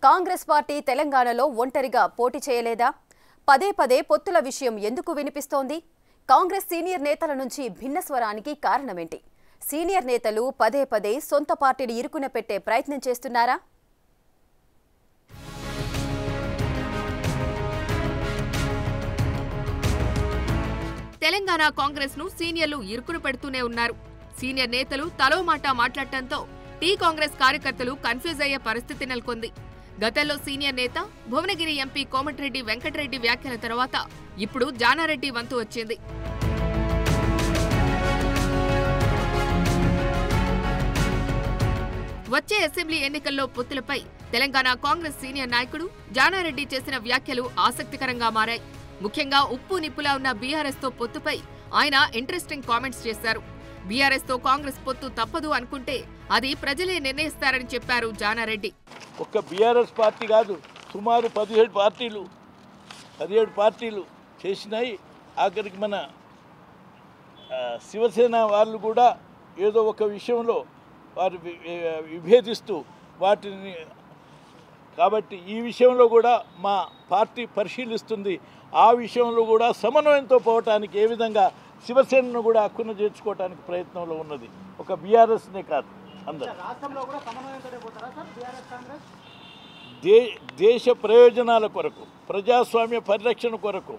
Congress party తెలంగాణలో ఒంటరిగా పోటీ చేయలేదా పదే పదే పొత్తుల విషయం ఎందుకు వినిపిస్తోంది కాంగ్రెస్ సీనియర్ నేతల నుంచి భిన్న స్వరానికి కారణమేంటి సీనియర్ నేతలు పదే పదే సొంత పార్టీని ఇరుకున పెట్టే ప్రయత్నం చేస్తున్నారా తెలంగాణ కాంగ్రెస్ ను సీనియర్లు ఇరుకును పెడుతూనే ఉన్నారు సీనియర్ నేతలు తలో మాట మాట్లాడటంతో టీ కాంగ్రెస్ కార్యకర్తలు కన్ఫ్యూజ్ అయ్యే పరిస్థితి నెలకొంది గతంలో సీనియర్ నేత భువనగిరి ఎంపీ కోమటిరెడ్డి వెంకటరెడ్డి వ్యాఖ్యల తర్వాత ఇప్పుడు జానారెడ్డి వంతు వచ్చింది వచ్చే అసెంబ్లీ ఎన్నికల్లో పొత్తులపై తెలంగాణ కాంగ్రెస్ సీనియర్ నాయకుడు జానారెడ్డి చేసిన వ్యాఖ్యలు ఆసక్తికరంగా మారాయి ముఖ్యంగా ఉప్పు నిప్పులా ఉన్న బీఆర్ఎస్ తో పొత్తుపై ఆయన ఇంట్రెస్టింగ్ కామెంట్స్ చేశారు బీఆర్ఎస్ తో కాంగ్రెస్ పొత్తు తప్పదు అనుకుంటే అది ప్రజలే నిర్ణయిస్తారని చెప్పారు జానారెడ్డి ఒక్క బీఆర్ఎస్ పార్టీ కాదు సుమారు పదిహేడు పార్టీలు పదిహేడు పార్టీలు చేసినాయి ఆఖరికి మన ఆ, శివసేన వాళ్ళు కూడా ఏదో ఒక విషయంలో వారు వి- వి- విభేదిస్తూ వాటిని కాబట్టి ఈ విషయంలో కూడా మా పార్టీ పరిశీలిస్తుంది ఆ విషయంలో కూడా సమన్వయంతో పోవటానికి ఏ విధంగా శివసేనను కూడా హక్కును చేర్చుకోవటానికి ప్రయత్నంలో ఉన్నది ఒక బీఆర్ఎస్నే కాదు అందరూ రాష్ట్రంలో కూడా సమన్వయంతో పోతారా సార్ బీఆర్ఎస్ కాంగ్రెస్ దే దేశ ప్రయోజనాల కొరకు ప్రజాస్వామ్య పరిరక్షణ కొరకు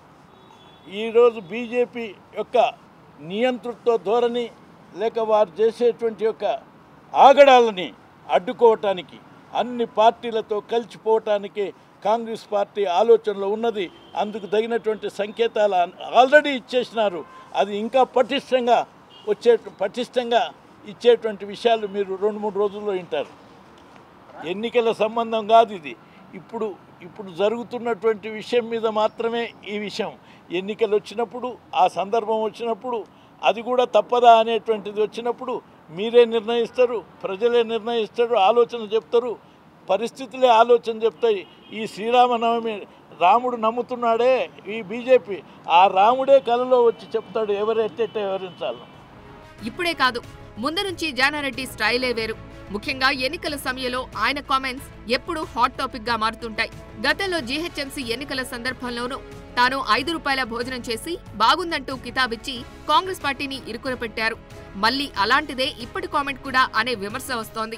ఈరోజు బీజేపీ యొక్క నియంతృత్వ ధోరణి లేక వారు చేసేటువంటి యొక్క ఆగడాలని అడ్డుకోవటానికి అన్ని పార్టీలతో కలిసిపోవటానికి కాంగ్రెస్ పార్టీ ఆలోచనలో ఉన్నది అందుకు తగినటువంటి సంకేతాలు ఆల్రెడీ ఇచ్చేసినారు అది ఇంకా పటిష్టంగా వచ్చే పటిష్టంగా ఇచ్చేటువంటి విషయాలు మీరు రెండు మూడు రోజుల్లో వింటారు ఎన్నికల సంబంధం కాదు ఇది ఇప్పుడు ఇప్పుడు జరుగుతున్నటువంటి విషయం మీద మాత్రమే ఈ విషయం ఎన్నికలు వచ్చినప్పుడు ఆ సందర్భం వచ్చినప్పుడు అది కూడా తప్పదా అనేటువంటిది వచ్చినప్పుడు మీరే నిర్ణయిస్తారు ప్రజలే నిర్ణయిస్తారు ఆలోచన చెప్తారు పరిస్థితులే ఆలోచన చెప్తాయి ఈ శ్రీరామనవమి రాముడు నమ్ముతున్నాడే ఈ బీజేపీ ఆ రాముడే కలలో వచ్చి చెప్తాడు ఎవరెట్టెట్ట వివరించాలో ఇప్పుడే కాదు ముందు నుంచి జానారెడ్డి స్టైలే వేరు ముఖ్యంగా ఎన్నికల సమయంలో ఆయన కామెంట్స్ ఎప్పుడూ హాట్ టాపిక్ గా మారుతుంటాయి గతంలో జీహెచ్ఎంసీ ఎన్నికల సందర్భంలోనూ తాను ఐదు రూపాయల భోజనం చేసి బాగుందంటూ కితాబిచ్చి కాంగ్రెస్ పార్టీని ఇరుకున పెట్టారు మళ్ళీ అలాంటిదే ఇప్పటి కామెంట్ కూడా అనే విమర్శ వస్తోంది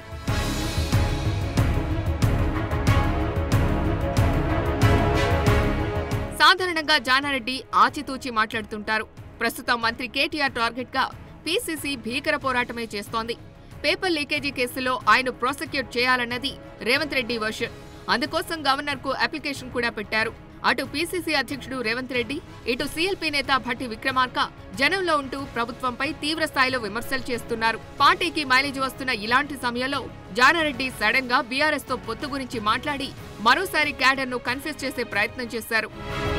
సాధారణంగా జానారెడ్డి ఆచితూచి మాట్లాడుతుంటారు ప్రస్తుతం మంత్రి కేటీఆర్ టార్గెట్ గా పీసీసీ భీకర పోరాటమే చేస్తోంది పేపర్ లీకేజీ కేసులో ఆయన ప్రాసిక్యూట్ చేయాలన్నది రేవంత్ రెడ్డి వర్షన్ అందుకోసం గవర్నర్ కు అప్లికేషన్ కూడా పెట్టారు అటు పీసీసీ అధ్యక్షుడు రేవంత్ రెడ్డి ఇటు సీఎల్పీ నేత భట్టి విక్రమార్క జనంలో ఉంటూ ప్రభుత్వంపై తీవ్ర స్థాయిలో విమర్శలు చేస్తున్నారు పార్టీకి మైలేజ్ వస్తున్న ఇలాంటి సమయంలో జానారెడ్డి సడన్ గా బీఆర్ఎస్ తో పొత్తు గురించి మాట్లాడి మరోసారి క్యాడర్ ను కన్ఫ్యూజ్ చేసే ప్రయత్నం చేశారు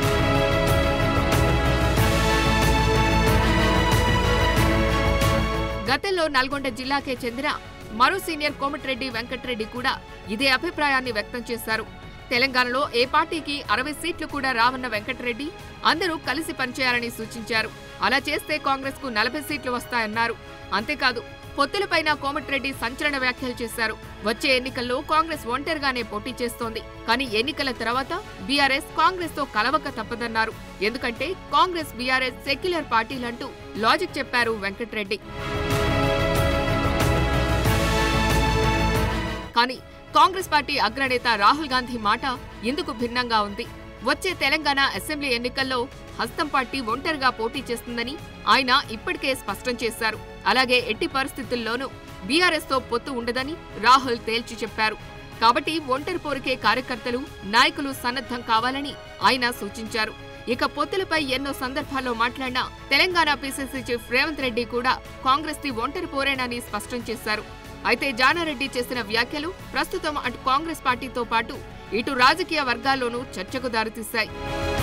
గతంలో నల్గొండ జిల్లాకే చెందిన మరో సీనియర్ కోమటిరెడ్డి వెంకటరెడ్డి కూడా ఇదే అభిప్రాయాన్ని వ్యక్తం చేశారు తెలంగాణలో ఏ పార్టీకి అరవై సీట్లు కూడా రావన్న వెంకటరెడ్డి అందరూ కలిసి పనిచేయాలని సూచించారు అలా చేస్తే కాంగ్రెస్ కు నలభై సీట్లు వస్తాయన్నారు అంతేకాదు పొత్తులపైన కోమటిరెడ్డి సంచలన వ్యాఖ్యలు చేశారు వచ్చే ఎన్నికల్లో కాంగ్రెస్ ఒంటరిగానే పోటీ చేస్తోంది కానీ ఎన్నికల తర్వాత బీఆర్ఎస్ కాంగ్రెస్ తో కలవక తప్పదన్నారు ఎందుకంటే కాంగ్రెస్ బీఆర్ఎస్ సెక్యులర్ పార్టీలంటూ లాజిక్ చెప్పారు వెంకటరెడ్డి కానీ కాంగ్రెస్ పార్టీ అగ్రనేత రాహుల్ గాంధీ మాట ఇందుకు భిన్నంగా ఉంది వచ్చే తెలంగాణ అసెంబ్లీ ఎన్నికల్లో హస్తం పార్టీ ఒంటరిగా పోటీ చేస్తుందని ఆయన ఇప్పటికే స్పష్టం చేశారు అలాగే ఎట్టి పరిస్థితుల్లోనూ బీఆర్ఎస్ తో పొత్తు ఉండదని రాహుల్ తేల్చి చెప్పారు కాబట్టి ఒంటరి పోరికే కార్యకర్తలు నాయకులు సన్నద్ధం కావాలని ఆయన సూచించారు ఇక పొత్తులపై ఎన్నో సందర్భాల్లో మాట్లాడిన తెలంగాణ పీసీసీ చీఫ్ రేవంత్ రెడ్డి కూడా కాంగ్రెస్ ది ఒంటరి పోరేనని స్పష్టం చేశారు అయితే జానారెడ్డి చేసిన వ్యాఖ్యలు ప్రస్తుతం అటు కాంగ్రెస్ పార్టీతో పాటు ఇటు రాజకీయ వర్గాల్లోనూ చర్చకు దారితీశాయి